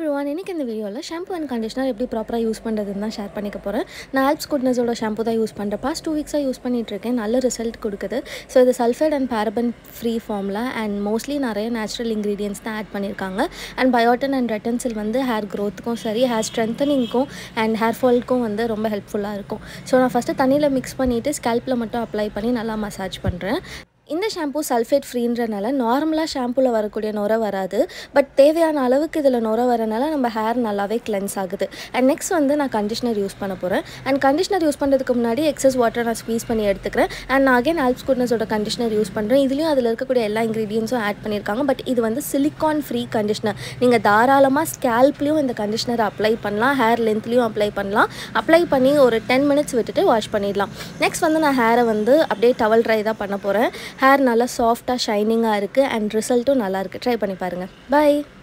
everyone இன்னைக்கு இந்த வீடியோவில் ஷாம்பு அண்ட் கண்டிஷனர் எப்படி ப்ராப்பராக யூஸ் பண்ணுறதுன்னு தான் ஷேர் பண்ணிக்க போகிறேன் நான் ஆல்ப்ஸ் குட்னஸோட ஷாம்பு தான் யூஸ் பண்ணுறேன் பாஸ்ட் டூ வீக்ஸாக யூஸ் பண்ணிட்டு இருக்கேன் நல்ல ரிசல்ட் கொடுக்குது ஸோ இது சல்ஃபைட் அண்ட் பேரபன் ஃப்ரீ ஃபார்மில் அண்ட் மோஸ்ட்லி நிறைய நேச்சுரல் இன்க்ரீடியன்ஸ் தான் ஆட் பண்ணியிருக்காங்க அண்ட் பயோட்டன் அண்ட் ரெட்டன்சில் வந்து ஹேர் க்ரோத்துக்கும் சரி ஹேர் ஸ்ட்ரென்த்தனிங்க்கும் அண்ட் ஹேர் ஃபால்க்கும் வந்து ரொம்ப ஹெல்ப்ஃபுல்லாக இருக்கும் ஸோ நான் ஃபஸ்ட்டு தண்ணியில் மிக்ஸ் பண்ணிவிட்டு ஸ்கேல்பில் மட்டும் அப்ளை பண்ணி நல்லா மசாஜ் பண்ணுறேன் இந்த ஷாம்பு சல்ஃபேட் ஃப்ரீன்றனால நார்மலாக ஷாம்புவில் வரக்கூடிய நுரை வராது பட் தேவையான அளவுக்கு இதில் நுரை வரனால நம்ம ஹேர் நல்லாவே கிளென்ஸ் ஆகுது அண்ட் நெக்ஸ்ட் வந்து நான் கண்டிஷனர் யூஸ் பண்ண போகிறேன் அண்ட் கண்டிஷனர் யூஸ் பண்ணுறதுக்கு முன்னாடி எக்ஸஸ் வாட்டர் நான் ஸ்க்வீஸ் பண்ணி எடுத்துக்கிறேன் அண்ட் நான் அகைன் ஆல்ப்ஸ் குட்னஸோட கண்டிஷனர் யூஸ் பண்ணுறேன் இதுலேயும் அதில் இருக்கக்கூடிய எல்லா இன்க்ரீடியன்ஸும் ஆட் பண்ணியிருக்காங்க பட் இது வந்து சிலிக்கான் ஃப்ரீ கண்டிஷனர் நீங்கள் தாராளமாக ஸ்கேல்ப்லேயும் இந்த கண்டிஷனரை அப்ளை பண்ணலாம் ஹேர் லென்த்லேயும் அப்ளை பண்ணலாம் அப்ளை பண்ணி ஒரு டென் மினிட்ஸ் விட்டுட்டு வாஷ் பண்ணிடலாம் நெக்ஸ்ட் வந்து நான் ஹேரை வந்து அப்படியே டவல் ட்ரை தான் பண்ண போகிறேன் ஹேர் நல்லா சாஃப்டாக ஷைனிங்காக இருக்குது அண்ட் ரிசல்ட்டும் நல்லா இருக்குது ட்ரை பண்ணி பாருங்கள் பை